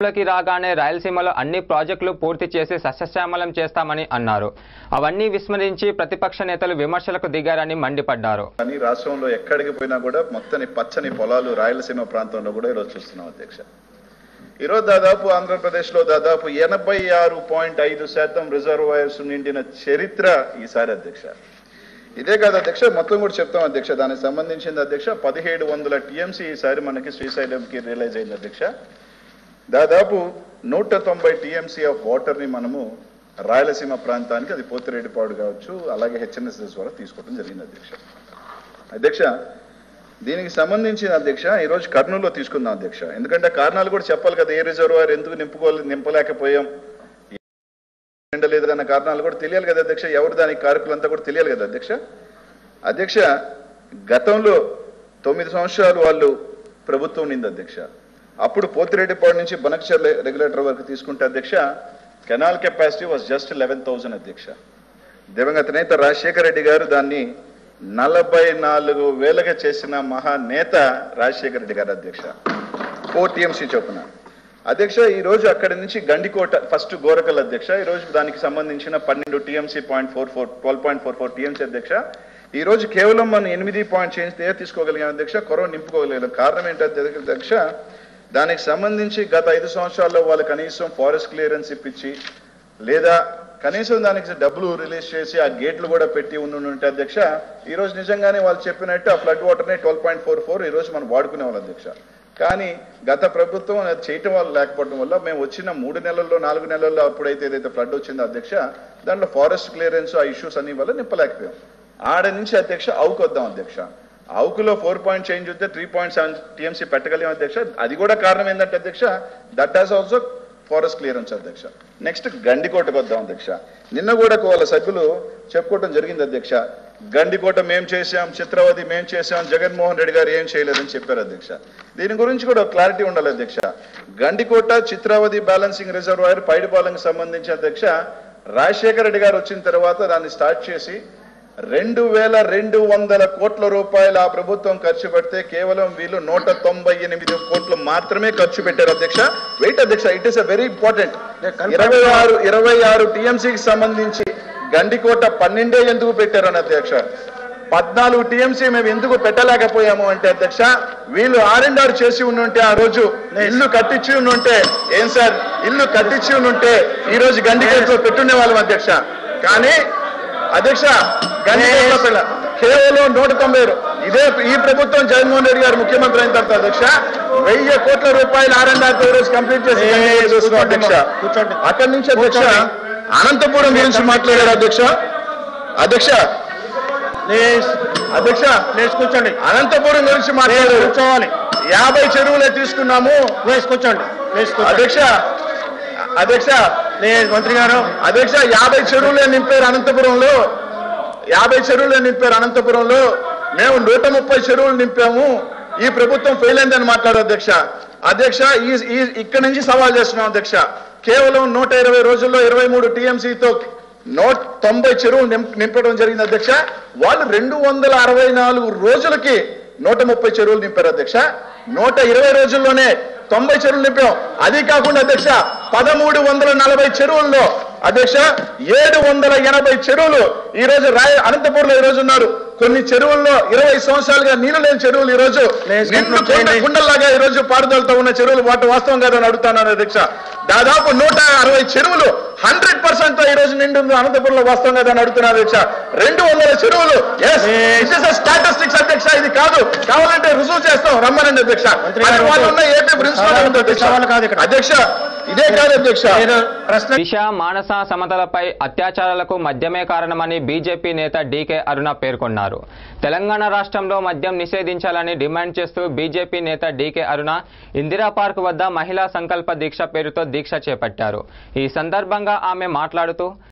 లోకి రాగానే రాయలసీమలో అన్ని ప్రాజెక్టులు పూర్తి చేసి సస్యశ్యామలం చేస్తామని అన్నారు అవన్నీ విస్మరించి ప్రతిపక్ష నేతలు విమర్శలకు దిగారని మండిపడ్డారు కానీ రాష్ట్రంలో ఎక్కడికి పోయినా కూడా మొత్తని పచ్చని పొలాలు రాయలసీమ ప్రాంతంలో కూడా ఈరోజు చూస్తున్నాం అధ్యక్ష ఈరోజు దాదాపు ఆంధ్రప్రదేశ్లో దాదాపు ఎనభై ఆరు పాయింట్ ఐదు శాతం రిజర్వాయర్స్ నిండిన చరిత్ర ఈసారి అధ్యక్ష ఇదే కాదు అధ్యక్ష మొత్తం కూడా చెప్తాం అధ్యక్ష దానికి సంబంధించింది అధ్యక్ష పదిహేడు వందల టీఎంసీ ఈసారి మనకి శ్రీశైలంకి రియలైజ్ అయింది అధ్యక్ష దాదాపు నూట తొంభై టీఎంసీ ఆఫ్ వాటర్ని మనము రాయలసీమ ప్రాంతానికి అది పోతిరెడ్డిపాడు కావచ్చు అలాగే హెచ్ఎన్ఎస్ఎస్ ద్వారా తీసుకోవడం జరిగింది అధ్యక్ష అధ్యక్ష దీనికి సంబంధించిన అధ్యక్ష ఈరోజు కర్నూలులో తీసుకుందాం అధ్యక్ష ఎందుకంటే కారణాలు కూడా చెప్పాలి కదా ఏ రిజర్వాయర్ ఎందుకు నింపుకోలే నింపలేకపోయాం నిండలేదు అన్న కారణాలు కూడా తెలియాలి కదా అధ్యక్ష ఎవరు దానికి కారకులంతా కూడా తెలియాలి కదా అధ్యక్ష అధ్యక్ష గతంలో తొమ్మిది సంవత్సరాలు వాళ్ళు ప్రభుత్వం నింది అధ్యక్ష అప్పుడు పోతిరెడ్డిపాడు నుంచి బనకచర్ రెగ్యులేటర్ వరకు తీసుకుంటే అధ్యక్ష canal capacity was just eleven thousand అధ్యక్ష దివంగత నేత రాజశేఖర రెడ్డి గారు దాన్ని నలభై నాలుగు వేలగా చేసిన మహానేత రాజశేఖర రెడ్డి గారు అధ్యక్ష ఫోర్ టీఎంసీ చొప్పున అధ్యక్ష ఈ రోజు అక్కడి నుంచి గండికోట ఫస్ట్ గోరకల్ అధ్యక్ష ఈ రోజు దానికి సంబంధించిన పన్నెండు TMC point four four twelve point four four TMC అధ్యక్ష ఈ రోజు కేవలం మనం ఎనిమిది పాయింట్ చేస్తే తీసుకోగలిగాం అధ్యక్ష కొరవ నింపుకోగలిగాం కారణం ఏంటంటే అధ్యక్ష దానికి సంబంధించి గత ఐదు సంవత్సరాల్లో వాళ్ళు కనీసం ఫారెస్ట్ క్లియరెన్స్ ఇప్పించి లేదా కనీసం దానికి డబ్బులు రిలీజ్ చేసి ఆ గేట్లు కూడా పెట్టి ఉండి ఉంటే అధ్యక్ష ఈ రోజు నిజంగానే వాళ్ళు చెప్పినట్టు ఆ ఫ్లడ్ వాటర్ని ట్వెల్వ్ పాయింట్ ఫోర్ ఫోర్ ఈ రోజు మనం వాడుకునే వాళ్ళు అధ్యక్ష కానీ గత ప్రభుత్వం అది చేయటం వల్ల లేకపోవడం వల్ల మేము వచ్చిన మూడు నెలల్లో నాలుగు నెలల్లో అప్పుడైతే ఏదైతే ఫ్లడ్ వచ్చిందో అధ్యక్ష దాంట్లో ఫారెస్ట్ క్లియరెన్స్ ఆ ఇష్యూస్ అన్ని వల్ల నింపలేకపోయాం ఆడ నుంచి అధ్యక్ష అవుకు వద్దాం అధ్యక్ష అవుకులో ఫోర్ పాయింట్ చేంజ్ వస్తే త్రీ పాయింట్ సెవెన్ టీఎంసీ పెట్టగలిగాం అధ్యక్ష అది కూడా కారణం ఏంటంటే అధ్యక్ష that has also forest clearance అధ్యక్ష నెక్స్ట్ గండికోటకు వద్దాం అధ్యక్ష నిన్న కూడా వాళ్ళ సభ్యులు చెప్పుకోవడం జరిగింది అధ్యక్ష గండికోట మేం చేశాం చిత్రవతి మేం చేశాం జగన్మోహన్ రెడ్డి గారు ఏం చేయలేదని చెప్పారు అధ్యక్ష దీని గురించి కూడా క్లారిటీ ఉండాలి అధ్యక్ష గండికోట చిత్రావతి బ్యాలెన్సింగ్ రిజర్వాయర్ పైడిపాలెంకి సంబంధించి అధ్యక్ష రాజశేఖర రెడ్డి గారు వచ్చిన తర్వాత దాన్ని స్టార్ట్ చేసి రెండు వేల రెండు వందల కోట్ల రూపాయలు ఆ ప్రభుత్వం ఖర్చు పెడితే కేవలం వీళ్ళు నూట తొంభై ఎనిమిది కోట్లు మాత్రమే ఖర్చు పెట్టారు అధ్యక్ష వెయిట్ అధ్యక్ష it is a very important ఇరవై ఆరు ఇరవై ఆరు టీఎంసీకి సంబంధించి గండికోట పన్నెండే ఎందుకు పెట్టారని అధ్యక్ష పద్నాలుగు టీఎంసీ మేము ఎందుకు పెట్టలేకపోయాము అంటే అధ్యక్ష వీళ్ళు ఆర్ అండ్ ఆర్ చేసి ఉండుంటే ఆ రోజు ఇల్లు కట్టించి ఉండుంటే ఏం సార్ ఇల్లు కట్టించి ఉండుంటే ఈ రోజు గండికోటలో పెట్టునే వాళ్ళం అధ్యక్ష కానీ అధ్యక్ష గణేష్ కేవలం నూట తొంభై రూ- ఇదే ఈ ప్రభుత్వం జగన్మోహన్ రెడ్డి గారు ముఖ్యమంత్రి అయిన తర్వాత అధ్యక్ష వెయ్యి కోట్ల రూపాయలు ఆర్ అండ్ ఆర్ రోజు కంప్లీట్ చేసి గండికోట చూస్తున్నాం అధ్యక్ష కూర్చోండి. అక్కడి నుంచి అధ్యక్ష అనంతపురం గురించి మాట్లాడారు అధ్యక్ష అధ్యక్ష ప్లీజ్ అధ్యక్ష ప్లీజ్ కూర్చోండి అనంతపురం గురించి మాట్లాడారు కూర్చోవాలి యాభై చెరువులే తీసుకున్నాము ప్లీజ్ కూర్చోండి ప్లీజ్ కూర్చోండి అధ్యక్ష అధ్యక్ష ప్లీజ్ మంత్రి గారు అధ్యక్ష యాభై చెరువులే నింపారు అనంతపురంలో యాభై చెరువులే నింపారు అనంతపురంలో మేము నూట ముప్పై చెరువులు నింపాము ఈ ప్రభుత్వం ఫెయిల్ అయిందని మాట్లాడారు అధ్యక్ష అధ్యక్ష ఈ ఈ ఇక్కడి నుంచి సవాల్ చేస్తున్నాం అధ్యక్ష కేవలం నూట ఇరవై రోజుల్లో ఇరవై మూడు టీఎంసీతో నూట తొంభై చెరువులు నింప- నింపడం జరిగింది అధ్యక్ష వాళ్ళు రెండు వందల అరవై నాలుగు రోజులకి నూట ముప్పై చెరువులు నింపారు అధ్యక్ష నూట ఇరవై రోజుల్లోనే తొంభై చెరువులు నింపాం అది కాకుండా అధ్యక్ష పదమూడు వందల నలభై చెరువుల్లో అధ్యక్ష ఏడు వందల ఎనభై చెరువులు ఈ రోజు రాయ అనంతపూర్లో ఈ రోజు ఉన్నారు కొన్ని చెరువుల్లో ఇరవై సంవత్సరాలుగా నీళ్లు లేని చెరువులు ఈ రోజు Please నిండు conclude చేయండి. కుండ- కుండల్లాగా ఈ రోజు పారుదలతో ఉన్న చెరువులు వాటి వాస్తవం కాదని అడుగుతాను అధ్యక్ష దాదాపు నూట అరవై చెరువులు హండ్రెడ్ పర్సెంట్ తో ఈ రోజు నిండు ఉంది అనంతపురంలో వాస్తవం కాదని అడుగుతున్నారు అధ్యక్ష రెండు వందల చెరువులు స్టాటిస్టిక్స్ అధ్యక్ష ఇది కాదు కావాలంటే రుజువు చేస్తాం రమ్మనండి అధ్యక్ష మంత్రి గారు అది వాళ్ళు ఉన్న ఏపీ ప్రిన్సిపల్ ఉంది అధ్యక్ష. సవాలు కాదు ఇక్కడ. అధ్యక్ష ఇదే కాదు అధ్యక్ష మీరు ప్రశ్న దిశ మానస సమతలపై అత్యాచారాలకు మద్యమే కారణమని బీజేపీ నేత డీకే అరుణ పేర్కొన్నారు తెలంగాణ రాష్ట్రంలో మద్యం నిషేధించాలని డిమాండ్ చేస్తూ బీజేపీ నేత డీకే అరుణ ఇందిరా పార్క్ వద్ద మహిళా సంకల్ప దీక్ష పేరుతో దీక్ష చేపట్టారు ఈ సందర్భంగా ఆమె మాట్లాడుతూ